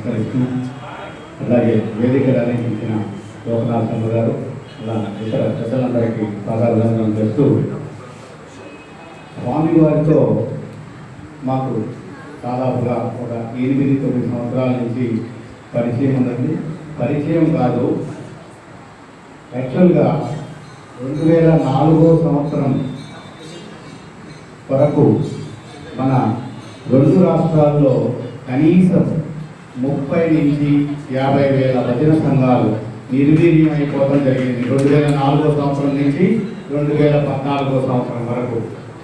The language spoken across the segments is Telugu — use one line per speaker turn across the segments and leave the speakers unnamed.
నమస్కరిస్తూ అలాగే వేదిక నిర్వహించిన లోకనాథ్ శర్మ గారు అలా ఇతర పెద్దలందరికీ పాదాభివందనం చేస్తూ స్వామి వారితో మాకు దాదాపుగా ఒక ఎనిమిది తొమ్మిది సంవత్సరాల నుంచి పరిచయం ఉన్నది పరిచయం కాదు యాక్చువల్గా రెండు వేల నాలుగో సంవత్సరం వరకు మన రెండు రాష్ట్రాల్లో కనీసం ముప్పై నుంచి యాభై వేల భజన సంఘాలు నిర్వీర్యం అయిపోవడం జరిగింది రెండు వేల నాలుగో సంవత్సరం నుంచి రెండు వేల పద్నాలుగో సంవత్సరం వరకు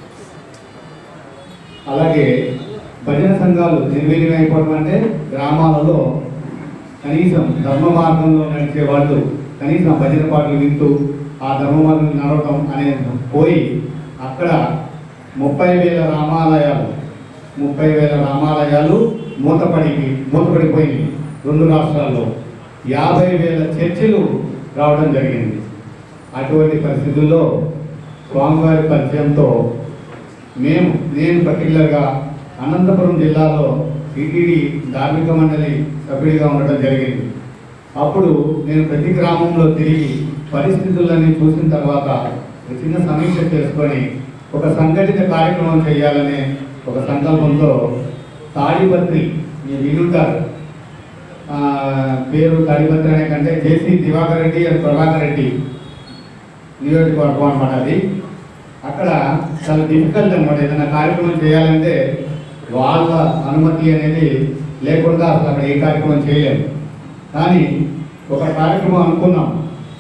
అలాగే భజన సంఘాలు నిర్వీర్యం అయిపోవడం అంటే గ్రామాలలో కనీసం ధర్మ మార్గంలో నడిచే వాళ్ళు కనీసం భజన పాటలు వింటూ ఆ ధర్మ మార్గం నడవటం అనేది పోయి అక్కడ ముప్పై వేల రామాలయాలు ముప్పై వేల రామాలయాలు మూతపడి మూతపడిపోయింది రెండు రాష్ట్రాల్లో యాభై వేల చర్చిలు రావడం జరిగింది అటువంటి పరిస్థితుల్లో స్వామివారి పరిచయంతో మేము నేను పర్టికులర్గా అనంతపురం జిల్లాలో టీటీడీ ధార్మిక మండలి సభ్యుడిగా ఉండటం జరిగింది అప్పుడు నేను ప్రతి గ్రామంలో తిరిగి పరిస్థితులన్నీ చూసిన తర్వాత ఒక చిన్న సమీక్ష చేసుకొని ఒక సంఘటిత కార్యక్రమం చేయాలనే ఒక సంకల్పంతో తాడిపత్రి మీరు వినుంటారు ఆ, పేరు తాడిపత్రి అనే కంటే జేసీ దివాకర్ రెడ్డి అండ్ ప్రభాకర్ రెడ్డి నియోజకవర్గం అనమాట అది అక్కడ చాలా డిఫికల్ట్ అనమాట ఏదైనా కార్యక్రమం చేయాలంటే వాళ్ళ అనుమతి అనేది లేకుండా అసలు అక్కడ ఏ కార్యక్రమం చేయలేము కానీ ఒక కార్యక్రమం అనుకున్నాం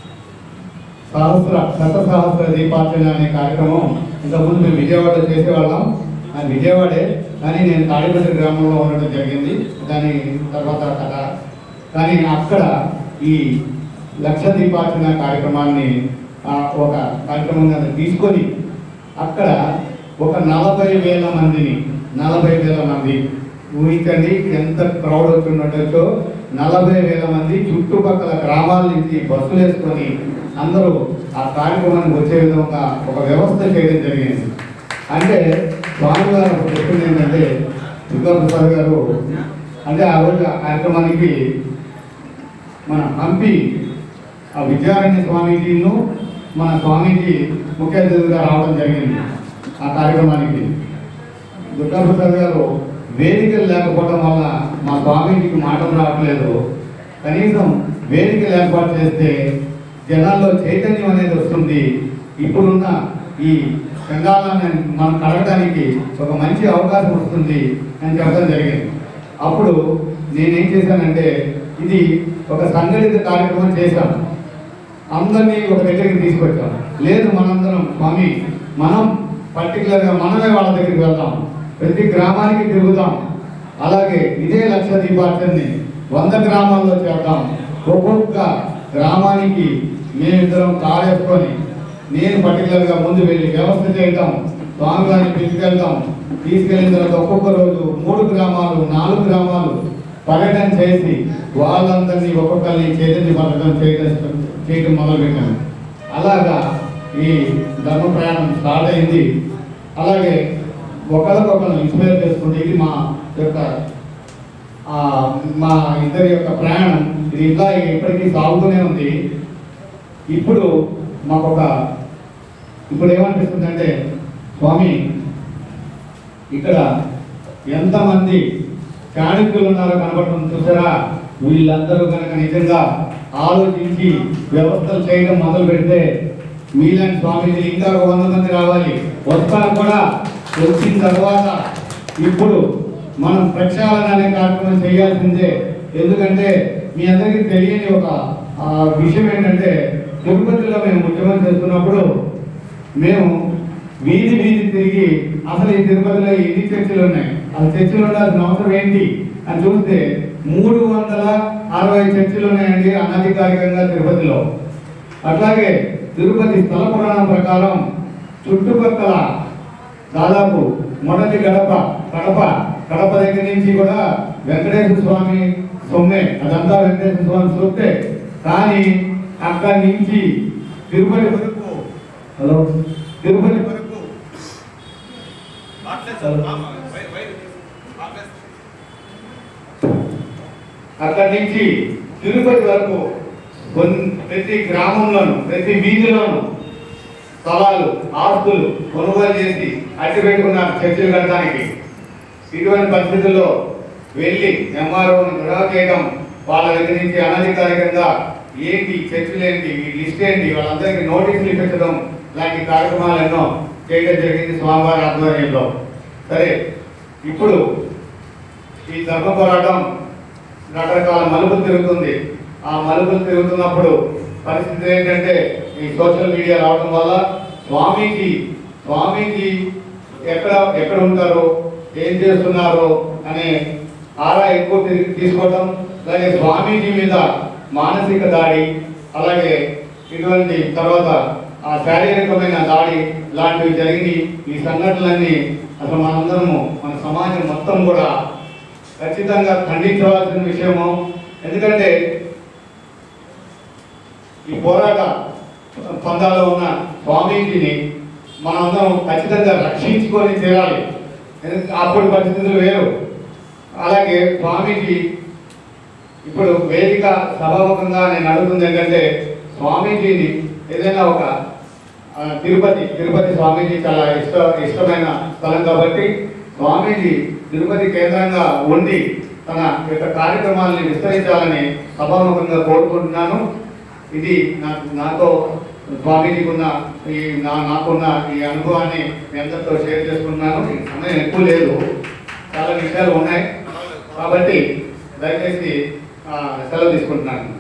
సహస్ర శత సహస్ర దీపార్చన అనే కార్యక్రమం ఇంతకుముందు మేము విజయవాడలో చేసేవాళ్ళం అది విజయవాడే కానీ నేను తాడిపత్రి గ్రామంలో ఉండడం జరిగింది దాని తర్వాత కథ కానీ అక్కడ ఈ లక్ష దీపార్చన కార్యక్రమాన్ని ఆ, ఒక కార్యక్రమంగా తీసుకొని అక్కడ ఒక నలభై వేల మందిని నలభై వేల మంది ఊహించండి ఎంత క్రౌడ్ వచ్చినట్టో నలభై వేల మంది చుట్టుపక్కల గ్రామాల నుంచి బస్సులు వేసుకొని అందరూ ఆ కార్యక్రమానికి వచ్చే విధంగా ఒక వ్యవస్థ చేయడం జరిగింది అంటే స్వామి గారు ఒక చెప్పింది ఏంటంటే దుర్గా ప్రసాద్ గారు అంటే ఆ రోజు ఆ కార్యక్రమానికి మన హంపి ఆ విద్యారణ్య స్వామీజీను మన స్వామీజీ ముఖ్య అతిథిగా రావడం జరిగింది ఆ కార్యక్రమానికి దుర్గా ప్రసాద్ గారు వేదికలు లేకపోవడం వల్ల మా స్వామీజీకి మాటలు రావట్లేదు కనీసం వేదికలు ఏర్పాటు చేస్తే జనాల్లో చైతన్యం అనేది వస్తుంది ఇప్పుడున్న ఈ సంఘాలను మనం కడగడానికి ఒక మంచి అవకాశం వస్తుంది అని చెప్పడం జరిగింది అప్పుడు నేనేం చేశానంటే ఇది ఒక సంఘటిత కార్యక్రమం చేశాం అందరినీ ఒక దగ్గరికి తీసుకొచ్చాం లేదు మనందరం స్వామి మనం పర్టికులర్గా మనమే వాళ్ళ దగ్గరికి వెళ్దాం ప్రతి గ్రామానికి తిరుగుదాం అలాగే ఇదే లక్ష దీపార్చనని వంద గ్రామాల్లో చేద్దాం ఒక్కొక్క గ్రామానికి మేమిద్దరం కారేసుకొని నేను పర్టికులర్గా ముందు వెళ్ళి వ్యవస్థ చేయటం స్వామివారిని తీసుకెళ్తాం తీసుకెళ్ళిన తర్వాత ఒక్కొక్క రోజు మూడు గ్రామాలు నాలుగు గ్రామాలు పర్యటన చేసి వాళ్ళందరినీ ఒక్కొక్కరిని చైతన్య పథకం చేయడం చేయడం మొదలుపెట్టాను అలాగా ఈ ధర్మ ప్రయాణం స్టార్ట్ అయింది అలాగే ఒకరికొకరు ఇన్స్పైర్ చేసుకుంటే ఇది మా యొక్క ఆ, మా ఇద్దరి యొక్క ప్రయాణం ఇది ఇంకా ఇప్పటికీ సాగుతూనే ఉంది ఇప్పుడు మాకు ఒక ఇప్పుడు ఏమనిపిస్తుందంటే స్వామి ఇక్కడ ఎంతమంది చాణక్యులు ఉన్నారో కనబడటం చూసారా వీళ్ళందరూ కనుక నిజంగా ఆలోచించి వ్యవస్థలు చేయడం మొదలు పెడితే మీలాంటి స్వామీజీలు ఇంకా ఒక వంద మంది రావాలి వస్తారు కూడా వచ్చిన తర్వాత ఇప్పుడు మనం ప్రక్షాళన అనే కార్యక్రమం చేయాల్సిందే ఎందుకంటే మీ అందరికీ తెలియని ఒక ఆ, విషయం ఏంటంటే తిరుపతిలో మేము ఉద్యమం చేస్తున్నప్పుడు మేము వీధి వీధి తిరిగి అసలు ఈ తిరుపతిలో ఎన్ని చర్చిలు ఉన్నాయి ఆ చర్చిలు ఉండాల్సిన అవసరం ఏంటి అని చూస్తే మూడు వందల అరవై చర్చిలు ఉన్నాయండి అనధికారికంగా తిరుపతిలో అట్లాగే తిరుపతి స్థల పురాణం ప్రకారం చుట్టుపక్కల దాదాపు మొదటి గడప కడప కడప దగ్గర నుంచి కూడా వెంకటేశ్వర స్వామి సొమ్మే అదంతా వెంకటేశ్వర స్వామి సొత్తే కానీ అక్కడి నుంచి తిరుపతి వరకు హలో తిరుపతి వరకు అక్కడి నుంచి తిరుపతి వరకు కొన్- ప్రతి గ్రామంలోను ప్రతి వీధిలోను స్థలాలు ఆస్తులు కొనుగోలు చేసి అట్టి పెట్టుకున్నారు చర్చలు కట్టడానికి ఇటువంటి పరిస్థితుల్లో వెళ్ళి ఎంఆర్ఓని గొడవ చేయడం వాళ్ళ దగ్గర నుంచి అనధికారికంగా ఏంటి చర్చలు ఏంటి ఈ లిస్ట్ ఏంటి వాళ్ళందరికీ నోటీసులు ఇప్పించడం లాంటి కార్యక్రమాలు ఎన్నో చేయడం జరిగింది స్వామివారి ఆధ్వర్యంలో సరే ఇప్పుడు ఈ ధర్మ పోరాటం రకరకాల మలుపులు తిరుగుతుంది ఆ మలుపులు తిరుగుతున్నప్పుడు పరిస్థితి ఏంటంటే ఈ సోషల్ మీడియా రావడం వల్ల స్వామీజీ స్వామీజీ ఎక్కడ ఎక్కడ ఉంటారో ఏం చేస్తున్నారో అనే ఆరా ఎక్కువ తీ- తీసుకోవటం అలాగే స్వామీజీ మీద మానసిక దాడి అలాగే ఇటువంటి తర్వాత ఆ శారీరకమైన దాడి లాంటివి జరిగి ఈ సంఘటనలన్నీ అసలు మనందరము మన సమాజం మొత్తం కూడా ఖచ్చితంగా ఖండించవలసిన విషయము ఎందుకంటే ఈ పోరాట పందాలో ఉన్న స్వామీజీని మనందరం ఖచ్చితంగా రక్షించుకొని తీరాలి ఎందుకంటే అప్పుడు పరిస్థితులు వేరు అలాగే స్వామీజీ ఇప్పుడు వేదిక సభాముఖంగా నేను అడుగుతుంది ఏంటంటే స్వామీజీని ఏదైనా ఒక ఆ, తిరుపతి తిరుపతి స్వామీజీ చాలా ఇష్ట ఇష్టమైన స్థలం కాబట్టి స్వామీజీ తిరుపతి కేంద్రంగా ఉండి తన యొక్క కార్యక్రమాలని విస్తరించాలని సభాముఖంగా కోరుకుంటున్నాను ఇది నాకు నాతో స్వామీజీకి ఉన్న ఈ నా నాకున్న ఈ అనుభవాన్ని మీ అందరితో షేర్ చేసుకుంటున్నాను ఈ సమయం ఎక్కువ లేదు చాలా విషయాలు ఉన్నాయి కాబట్టి దయచేసి ఆ, సెలవు తీసుకుంటున్నాను